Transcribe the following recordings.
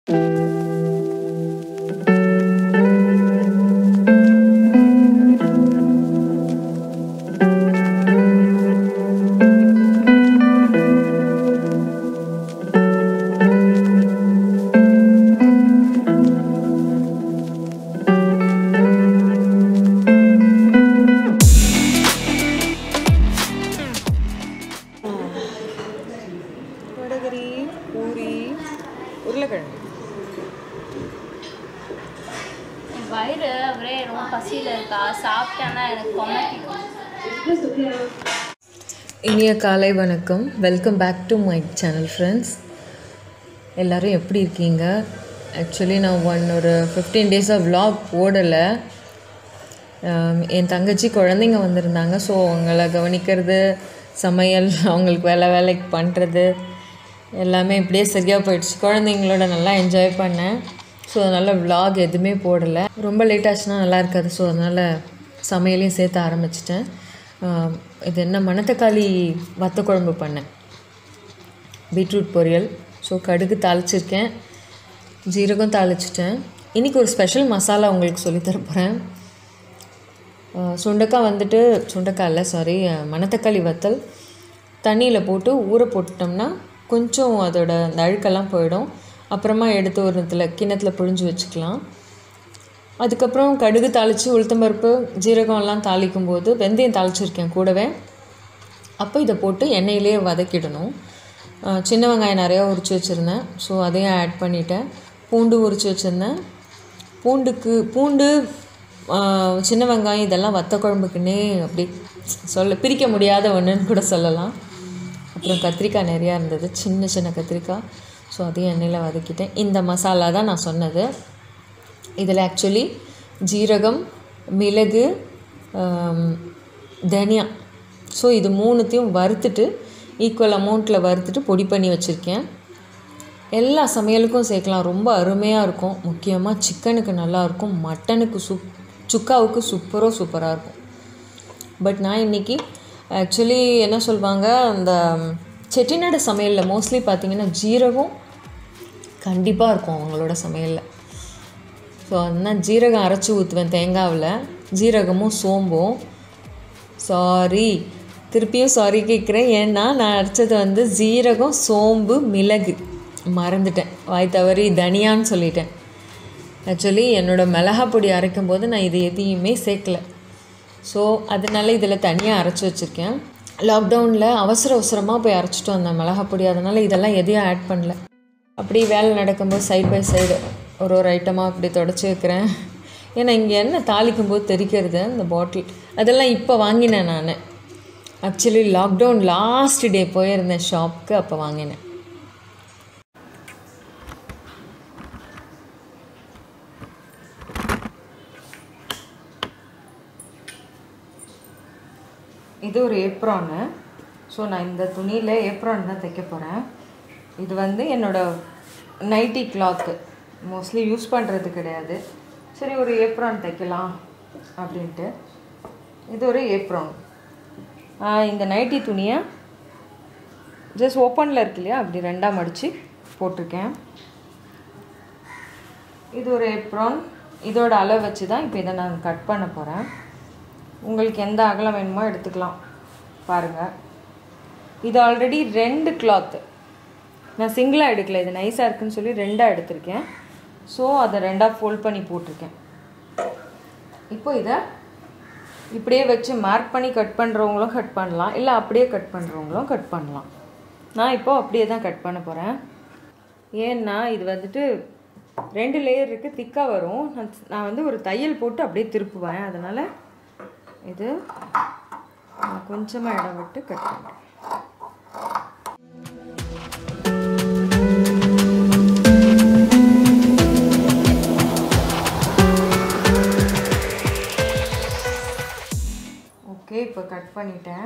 வடகரி பூரி உருளைக்கிழங்கு என் வயிறு ஒரே ரொம்ப பசியில் இருக்கா சாப்பிட்டேன்னா எனக்கு கொமட்டிடும் இனிய காலை வணக்கம் welcome back to my channel friends எல்லோரும் எப்படி இருக்கீங்க ஆக்சுவலி நான் ஒன் ஒரு ஃபிஃப்டீன் டேஸாக vlog போடலை ஆம், என் தங்கச்சி குழந்தைங்க வந்திருந்தாங்க ஸோ அவங்கள கவனிக்கிறது சமையல் அவங்களுக்கு வேலை வேலைக்கு பண்ணுறது எல்லாமே இப்படியே சரியாக போயிடுச்சு குழந்தைங்களோட நல்லா என்ஜாய் பண்ணேன் ஸோ அதனால் vlog எதுவுமே போடலை ரொம்ப லேட் ஆச்சுன்னா நல்லா இருக்காது ஸோ அதனால் சமையலையும் சேர்த்து ஆரம்பிச்சிட்டேன் ஆம், இது என்ன மணத்தக்காளி வத்த குழம்பு பண்ணேன் பீட்ரூட் பொரியல் ஸோ கடுகு தாளிச்சிருக்கேன் ஜீரகம் தாளிச்சிட்டேன் இன்றைக்கி ஒரு ஸ்பெஷல் மசாலா உங்களுக்கு சொல்லித் தர போகிறேன் சுண்டக்காய் வந்துட்டு சுண்டக்காய் இல்லை சாரி மணத்தக்காளி வத்தல் தண்ணியில் போட்டு ஊற போட்டுட்டோம்னா கொஞ்சம் அதோட அந்த அழுக்கெல்லாம் போயிடும் அப்புறமா எடுத்து ஒரு இதில் கிண்ணத்துல புழிஞ்சு வச்சுக்கலாம் அதுக்கப்புறம் கடுகு தாளித்து உளுத்தம்பருப்பு ஜீரகம் எல்லாம் தாளிக்கும் போது வெந்தயம் தாளிச்சிருக்கேன் கூடவே அப்போ இதை போட்டு எண்ணெயிலே வதக்கிடணும் அஹ் சின்ன வெங்காயம் நிறையா உரித்து வச்சுருந்தேன் ஸோ அதையும் ஆட் பண்ணிட்டேன் பூண்டு உரித்து வச்சுருந்தேன் பூண்டுக்கு பூண்டு அஹ் சின்ன வெங்காயம் இதெல்லாம் வத்த குழம்புக்குன்னே அப்படி சொல்ல பிரிக்க முடியாத ஒன்றுன்னு கூட சொல்லலாம் அப்புறம் கத்திரிக்காய் நிறையா இருந்தது சின்ன சின்ன கத்திரிக்காய் ஸோ அதையும் எண்ணெயில் வதக்கிட்டேன் இந்த மசாலா தான் நான் சொன்னது இதில் ஆக்சுவலி ஜீரகம் மிளகு ஆம், தனியா ஸோ இது மூணுத்தையும் வறுத்துட்டு ஈக்குவல் அமௌண்ட்டில் வறுத்துட்டு பொடி பண்ணி வச்சுருக்கேன் எல்லா சமையலுக்கும் சேர்க்கலாம் ரொம்ப அருமையாக இருக்கும் முக்கியமாக சிக்கனுக்கு நல்லாயிருக்கும் மட்டனுக்கு சூப் சுக்காவுக்கு சூப்பரோ சூப்பராக இருக்கும் பட் நான் இன்றைக்கி ஆக்சுவலி என்ன சொல்லுவாங்க அந்த செட்டிநாடு சமையலில் மோஸ்ட்லி பார்த்தீங்கன்னா ஜீரகம் கண்டிப்பாக இருக்கும் அவங்களோட சமையலில் ஸோ அதனால் ஜீரகம் அரைச்சி ஊற்றுவேன் தேங்காவில் ஜீரகமும் சோம்பும் சாரி திருப்பியும் சாரி கேட்குறேன் ஏன்னா நான் அரைச்சது வந்து ஜீரகம் சோம்பு மிளகு மறந்துட்டேன் வாய் தவறி தனியான்னு சொல்லிட்டேன் ஆக்சுவலி என்னோடய மிளகா பொடி அரைக்கும் போது நான் இது எதையுமே சேர்க்கல ஸோ அதனால இதில் தனியாக அரைச்சி வச்சுருக்கேன் லாக்டவுனில் அவசர அவசரமாக போய் அரைச்சிட்டு வந்தேன் மிளகா பொடி அதனால் இதெல்லாம் எதையும் ஆட் பண்ணல அப்படி வேலை நடக்கும்போது சைடு பை சைடு ஒரு ஒரு ஐட்டமாக அப்படி தொடச்சி வைக்கிறேன் ஏன்னா இங்கே என்ன தாளிக்கும் போது தெரிக்கிறது அந்த பாட்டில் அதெல்லாம் இப்போ வாங்கினேன் நான் ஆக்சுவலி லாக்டவுன் லாஸ்ட் டே போயிருந்தேன் ஷாப்புக்கு அப்போ வாங்கினேன் இது ஒரு ஏப்ரானு ஸோ நான் இந்த துணியில் ஏப்ரான் தான் தைக்க போகிறேன் இது வந்து என்னோடய நைட்டி கிளாத்து மோஸ்ட்லி யூஸ் பண்ணுறது கிடையாது சரி ஒரு ஏப்ரான் தைக்கலாம் அப்படின்ட்டு இது ஒரு ஏப்ரான் இந்த நைட்டி துணியை ஜஸ்ட் ஓப்பனில் இருக்கு இல்லையா அப்படி ரெண்டாக மடித்து போட்டிருக்கேன் இது ஒரு ஏப்ரான் இதோட அளவு வச்சு தான் இப்போ இதை நான் கட் பண்ண போகிறேன் உங்களுக்கு எந்த அகலம் வேணுமோ எடுத்துக்கலாம் பாருங்கள் இது ஆல்ரெடி ரெண்டு கிளாத்து நான் சிங்கிளாக எடுக்கல இது நைஸாக இருக்குன்னு சொல்லி ரெண்டாக எடுத்திருக்கேன் ஸோ அதை ரெண்டாக ஃபோல்ட் பண்ணி போட்டிருக்கேன் இப்போ இதை இப்படியே வச்சு மார்க் பண்ணி கட் பண்ணுறவங்களும் கட் பண்ணலாம் இல்லை அப்படியே கட் பண்ணுறவங்களும் கட் பண்ணலாம் நான் இப்போ அப்படியே தான் கட் பண்ண போகிறேன் ஏன்னா இது வந்துட்டு ரெண்டு லேயர் இருக்குது திக்காக வரும் நான் நான் வந்து ஒரு தையல் போட்டு அப்படியே திருப்புவேன் அதனால் இது நான் கொஞ்சமாக இடம் விட்டு கட் பண்ணுறேன் ஓகே இப்போ கட் பண்ணிட்டேன்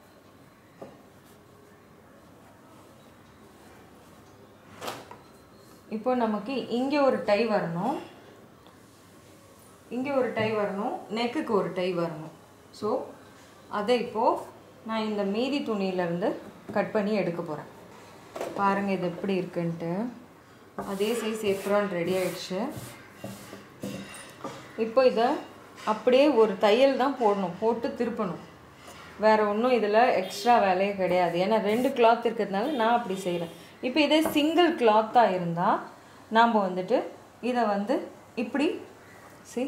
இப்போ நமக்கு இங்கே ஒரு டை வரணும் இங்கே ஒரு டை வரணும் நெக்குக்கு ஒரு டை வரணும் ஸோ அதை இப்போது நான் இந்த மீதி துணியிலேருந்து கட் பண்ணி எடுக்க போகிறேன் பாருங்கள் இது எப்படி இருக்குன்ட்டு அதே சைஸ் எப்ரான் ரெடி ஆயிடுச்சு இப்போ இதை அப்படியே ஒரு தையல் தான் போடணும் போட்டு திருப்பணும் வேறு ஒன்றும் இதில் எக்ஸ்ட்ரா வேலையே கிடையாது ஏன்னா ரெண்டு கிளாத் இருக்கிறதுனால நான் அப்படி செய்கிறேன் இப்போ இதே சிங்கிள் கிளாத்தாக இருந்தால் நாம் வந்துட்டு இதை வந்து இப்படி சி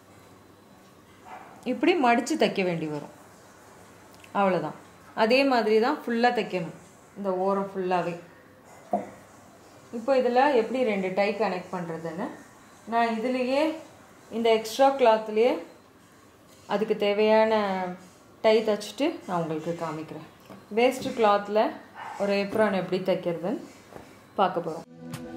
இப்படி மடித்து தைக்க வேண்டி வரும் அவ்வளோதான் அதே மாதிரி தான் ஃபுல்லாக தைக்கணும் இந்த ஓரம் ஃபுல்லாகவே இப்போ இதில் எப்படி ரெண்டு டை கனெக்ட் பண்ணுறதுன்னு நான் இதுலேயே இந்த எக்ஸ்ட்ரா கிளாத்லேயே அதுக்கு தேவையான டை தைச்சிட்டு நான் உங்களுக்கு காமிக்கிறேன் வேஸ்ட்டு கிளாத்தில் ஒரு எப்ரான் எப்படி தைக்கிறதுன்னு பார்க்க போகிறோம்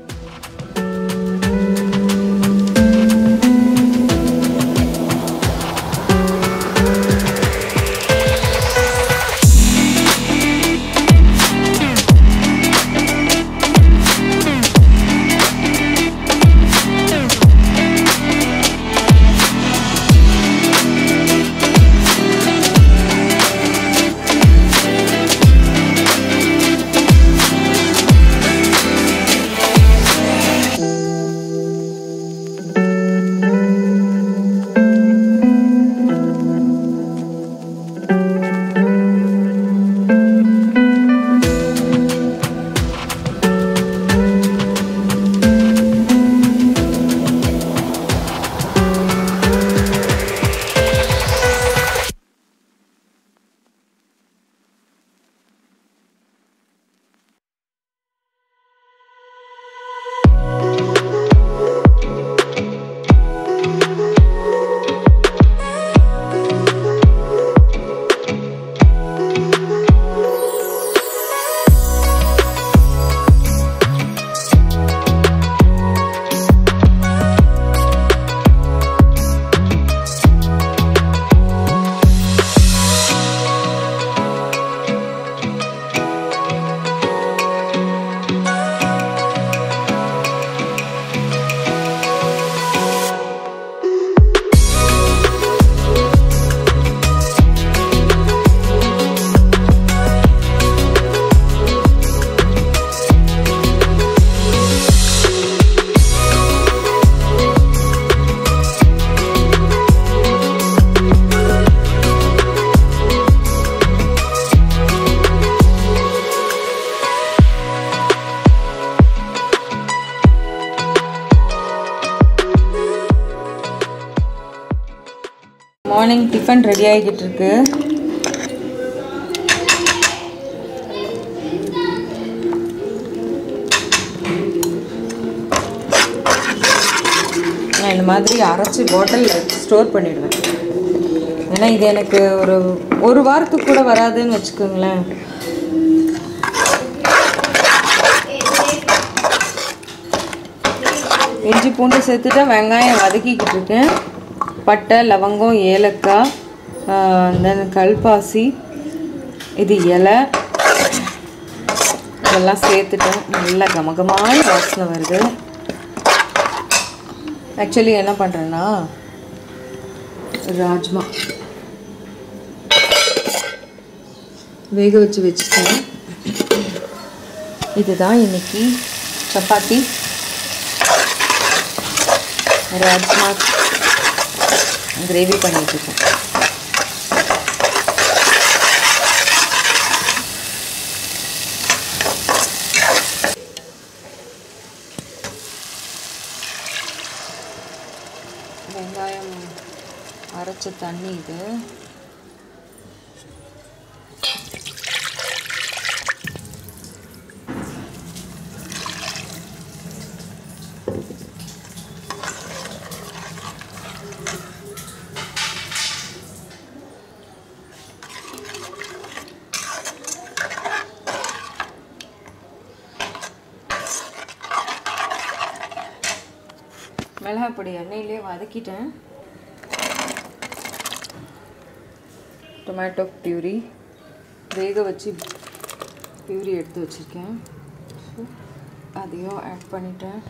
மார்னிங் டிஃபன் ரெடி ஆகிக்கிட்டு இருக்கு நான் இந்த மாதிரி அரைச்சி பாட்டிலில் ஸ்டோர் பண்ணிடுவேன் ஏன்னா இது எனக்கு ஒரு ஒரு வாரத்துக்கு கூட வராதுன்னு வச்சுக்கோங்களேன் இஞ்சி பூண்டு சேர்த்துட்டா வெங்காயம் வதக்கிக்கிட்டு இருக்கேன் பட்டை லவங்கம் ஏலக்காய் தென் கல்பாசி இது இலை இதெல்லாம் சேர்த்துட்டேன் நல்லா கமகமான வாசனை வருது ஆக்சுவலி என்ன பண்ணுறேன்னா ராஜ்மா வேக வச்சு வச்சுட்டேன் இதுதான் இன்னைக்கு சப்பாத்தி ராஜ்மா கிரேவி பண்ணிட்டுருக்கேன் வெங்காயம் அரைச்ச தண்ணி இது மிளகாய் பொடி எண்ணெயிலே வதக்கிட்டேன் டொமேட்டோ பியூரி வேக வச்சு பியூரி எடுத்து வச்சுருக்கேன் ஸோ அதையும் ஆட் பண்ணிட்டேன்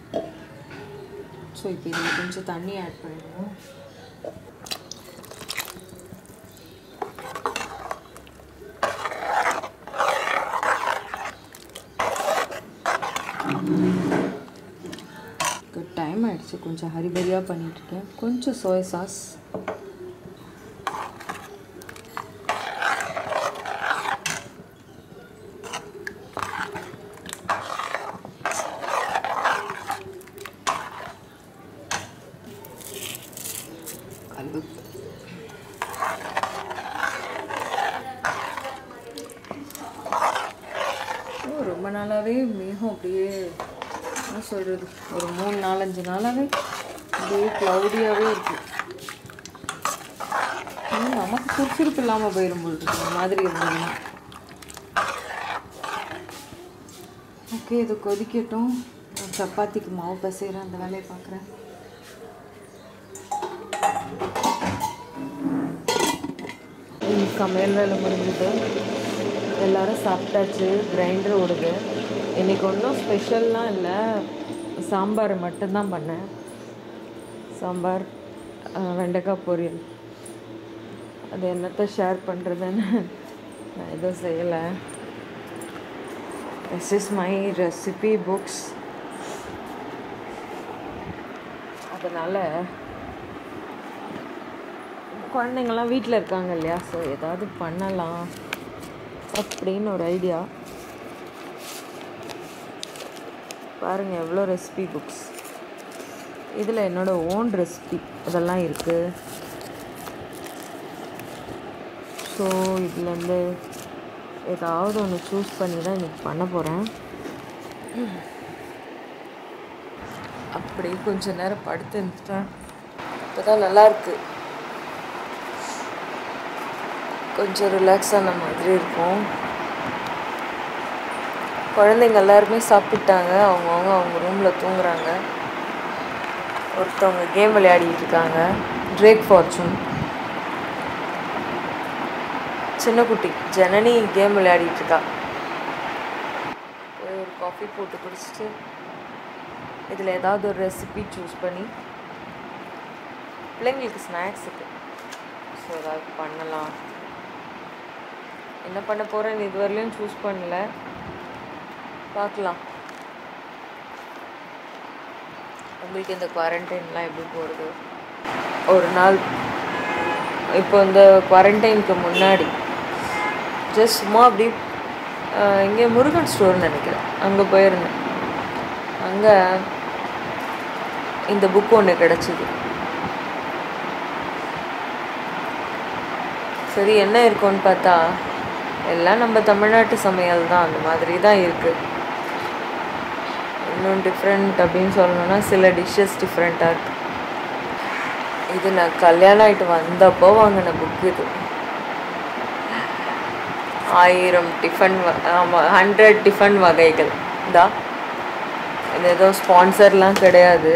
ஸோ இப்போ இதில் கொஞ்சம் தண்ணி ஆட் பண்ணிடுவோம் ஆயிடுச்சு கொஞ்சம் ஹரிபரியாக பண்ணிகிட்ருக்கேன் கொஞ்சம் சோயா சாஸ் கல்லுப்பு ஓ, ரொம்ப நாளாகவே மேகம் அப்படியே என்ன சொல்கிறது ஒரு மூணு நாலஞ்சு நாளாகவே அப்படியே க்ளவுடியாகவே இருக்கு ம், நமக்கு சுறுசுறுப்பு இல்லாமல் போயிடும் போல் இருக்கு இந்த மாதிரி இருந்ததுன்னா ஓகே இது கொதிக்கட்டும் நான் சப்பாத்திக்கு மாவு பசைகிறேன் அந்த வேலையை பார்க்குறேன் சமையல் வேலை முடிஞ்சுது எல்லாரும் சாப்பிட்டாச்சு கிரைண்டர் ஓடுது இன்னைக்கு ஒன்றும் ஸ்பெஷல்லாம் இல்லை சாம்பார் மட்டும்தான் பண்ணேன் சாம்பார் அஹ், வெண்டைக்காய் பொரியல் அது என்னத்தை ஷேர் பண்ணுறதுன்னு நான் எதுவும் செய்யலை this is my recipe books அதனால் குழந்தைங்கள்லாம் வீட்டில் இருக்காங்க இல்லையா ஸோ ஏதாவது பண்ணலாம் அப்படின்னு ஒரு ஐடியா பாருங்கள் எவ்வளோ ரெசிபி புக்ஸ் இதில் என்னோட ஓன் ரெசிபி அதெல்லாம் இருக்குது ஸோ இதுலேருந்து ஏதாவது ஒன்று சூஸ் பண்ணி தான் இன்னைக்கு பண்ண போகிறேன் அப்படியே கொஞ்ச நேரம் படுத்து இருந்துட்டேன் இப்போ தான் நல்லாயிருக்கு கொஞ்சம் ரிலாக்ஸ் ஆன மாதிரி இருக்கும் குழந்தைங்க எல்லாருமே சாப்பிட்டாங்க அவங்கவுங்க அவங்க ரூமில் தூங்குறாங்க ஒருத்தவங்க கேம் விளையாடிட்டு இருக்காங்க ட்ரேக் ஃபார்ச்சூன் சின்ன குட்டி ஜனனி கேம் விளையாடிட்டு இருக்கா போய் ஒரு காஃபி போட்டு குடிச்சிட்டு இதில் ஏதாவது ஒரு ரெசிபி சூஸ் பண்ணி பிள்ளைங்களுக்கு ஸ்நாக்ஸுக்கு ஸோ ஏதாவது பண்ணலாம் என்ன பண்ண போகிறேன்னு இதுவரையிலும் சூஸ் பண்ணல பார்க்கலாம் உங்களுக்கு இந்த குவாரண்டைன்லாம் எப்படி போகிறது ஒரு நாள் இப்போ இந்த குவாரண்டைனுக்கு முன்னாடி ஜஸ்ட் சும்மா அப்படி ஆஹ், இங்கே முருகன் ஸ்டோர்னு நினைக்கிறேன் அங்கே போயிருந்தேன் அங்கே இந்த புக் ஒன்று கிடச்சிது சரி என்ன இருக்கும்னு பார்த்தா எல்லாம் நம்ம தமிழ்நாட்டு சமையல் தான் அந்த மாதிரி தான் இருக்குது இன்னும் டிஃப்ரெண்ட் அப்படின்னு சொல்லணும்னா சில டிஷ்ஷஸ் டிஃப்ரெண்ட்டாக இருக்கு இது நான் கல்யாணம் ஆகிட்டு வந்தப்போ வாங்கின புக் இது ஆயிரம் டிஃபன் ஆமாம் ஹண்ட்ரட் டிஃபன் வகைகள் இதா இது எதுவும் ஸ்பான்சர்லாம் கிடையாது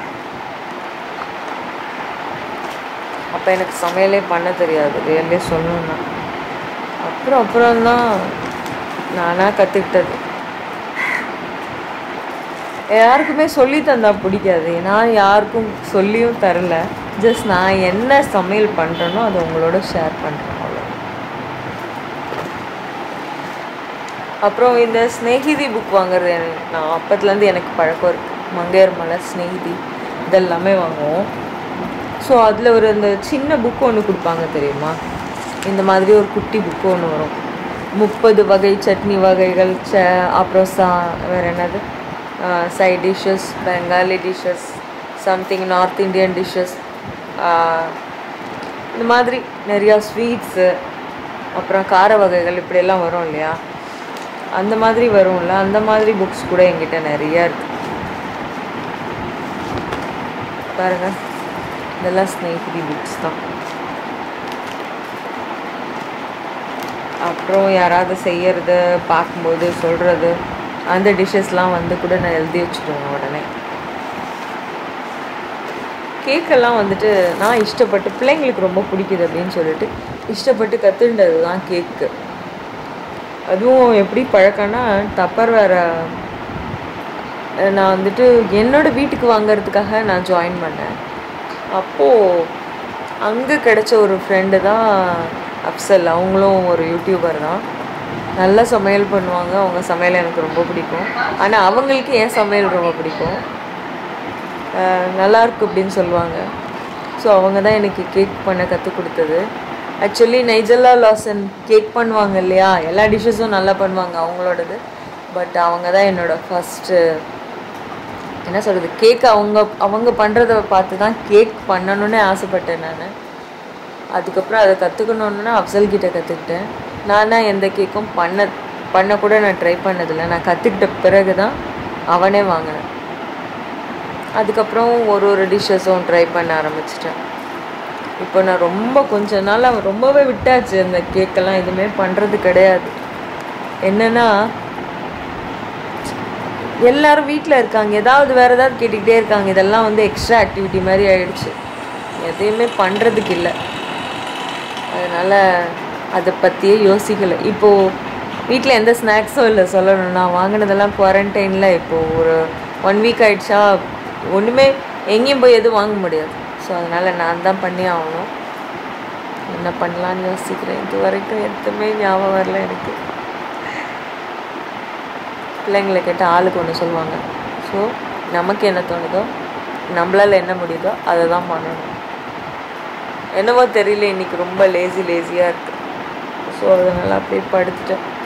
அப்போ எனக்கு சமையலே பண்ண தெரியாது ரியலே சொல்லணும்னா அப்புறம் அப்புறம் தான் நானாக கற்றுக்கிட்டது யாருக்குமே சொல்லி தந்தா பிடிக்காது நான் யாருக்கும் சொல்லியும் தரல ஜஸ்ட் நான் என்ன சமையல் பண்ணுறேனோ அதை உங்களோட ஷேர் பண்ணுறேன் அவ்வளோ அப்புறம் இந்த ஸ்நேகிதி புக் வாங்குறது எனக்கு- நான் அப்பத்துலேருந்து எனக்கு பழக்கம் இருக்குது மங்கையர் மலை ஸ்நேகிதி இதெல்லாமே வாங்குவோம் ஸோ அதில் ஒரு அந்த சின்ன புக் ஒன்று கொடுப்பாங்க தெரியுமா இந்த மாதிரி ஒரு குட்டி புக்கு ஒன்று வரும் முப்பது வகை சட்னி வகைகள் ச அப்புறம் சா வேறு என்னது side dishes Bengali dishes something north Indian dishes இந்த மாதிரி நிறையா ஸ்வீட்ஸு அப்புறம் கார வகைகள் இப்படியெல்லாம் வரும் இல்லையா அந்த மாதிரி வரும்ல அந்த மாதிரி புக்ஸ் கூட என்கிட்ட நிறையா இருக்கு பாருங்க இதெல்லாம் ஸ்னேகிதி புக்ஸ் தான் அப்புறம் யாராவது செய்யறது பார்க்கும்போது சொல்கிறது அந்த டிஷ்ஷஸ்லாம் வந்து கூட நான் எழுதி வச்சுடுவேன் உடனே கேக்கெல்லாம் வந்துட்டு நான் இஷ்டப்பட்டு பிள்ளைங்களுக்கு ரொம்ப பிடிக்குது அப்படின்னு சொல்லிட்டு இஷ்டப்பட்டு கற்றுண்டது தான் கேக்கு அதுவும் எப்படி பழக்கம்னா டப்பர் வேற நான் வந்துட்டு என்னோட வீட்டுக்கு வாங்குறதுக்காக நான் ஜாயின் பண்ணேன் அப்போது அங்கே கிடைச்ச ஒரு ஃப்ரெண்டு தான் அப்சல் அவங்களும் ஒரு யூடியூபர் தான் நல்லா சமையல் பண்ணுவாங்க அவங்க சமையல் எனக்கு ரொம்ப பிடிக்கும் ஆனால் அவங்களுக்கு என் சமையல் ரொம்ப பிடிக்கும் அஹ், நல்லா இருக்கு அப்படின்னு சொல்லுவாங்க ஸோ அவங்க தான் எனக்கு கேக் பண்ண கற்றுக் கொடுத்தது ஆக்சுவலி நைஜல்லா லாசன் கேக் பண்ணுவாங்க இல்லையா எல்லா டிஷ்ஷஸும் நல்லா பண்ணுவாங்க அவங்களோடது பட் அவங்க தான் என்னோட ஃபஸ்ட்டு என்ன சொல்கிறது கேக் அவங்க அவங்க பண்ணுறத பார்த்து தான் கேக் பண்ணணும்னு ஆசைப்பட்டேன் நான் அதுக்கப்புறம் அதை கற்றுக்கணுன்னு அஃப்சல் கிட்ட கற்றுக்கிட்டேன் நான் தான் எந்த கேக்கும் பண்ண பண்ண கூட நான் ட்ரை பண்ணதில்லை நான் கற்றுக்கிட்ட பிறகு தான் அவனே வாங்கினேன் அதுக்கப்புறம் ஒரு ஒரு டிஷ்ஷஸும் ட்ரை பண்ண ஆரம்பிச்சிட்டேன் இப்போ நான் ரொம்ப கொஞ்ச நாள் ரொம்பவே விட்டாச்சு அந்த கேக்கெல்லாம் எதுவுமே பண்ணுறது கிடையாது என்னென்னா எல்லாரும் வீட்டில் இருக்காங்க ஏதாவது வேறு ஏதாவது கேட்டுக்கிட்டே இருக்காங்க இதெல்லாம் வந்து எக்ஸ்ட்ரா ஆக்டிவிட்டி மாதிரி ஆயிடுச்சு எதையுமே பண்ணுறதுக்கு இல்லை அதனால் அதை பற்றியே யோசிக்கலை இப்போது வீட்டில் எந்த ஸ்நாக்ஸும் இல்லை சொல்லணும் நான் வாங்கினதெல்லாம் குவாரண்டைனில் இப்போது ஒரு ஒன் வீக் ஆயிடுச்சா ஒன்றுமே எங்கேயும் போய் எதுவும் வாங்க முடியாது ஸோ அதனால் நான் தான் பண்ணி ஆகணும் என்ன பண்ணலான்னு யோசிக்கிறேன் இது வரைக்கும் எதுவுமே ஞாபகம் வரல எனக்கு பிள்ளைங்களை கேட்டால் ஆளுக்கு ஒன்று சொல்லுவாங்க ஸோ நமக்கு என்ன தோணுதோ நம்மளால் என்ன முடியுதோ அதை தான் பண்ணணும் என்னவோ தெரியல இன்னைக்கு ரொம்ப லேசி லேசியாக இருக்குது ஸோ அதனால் அப்படியே படுத்துட்டேன்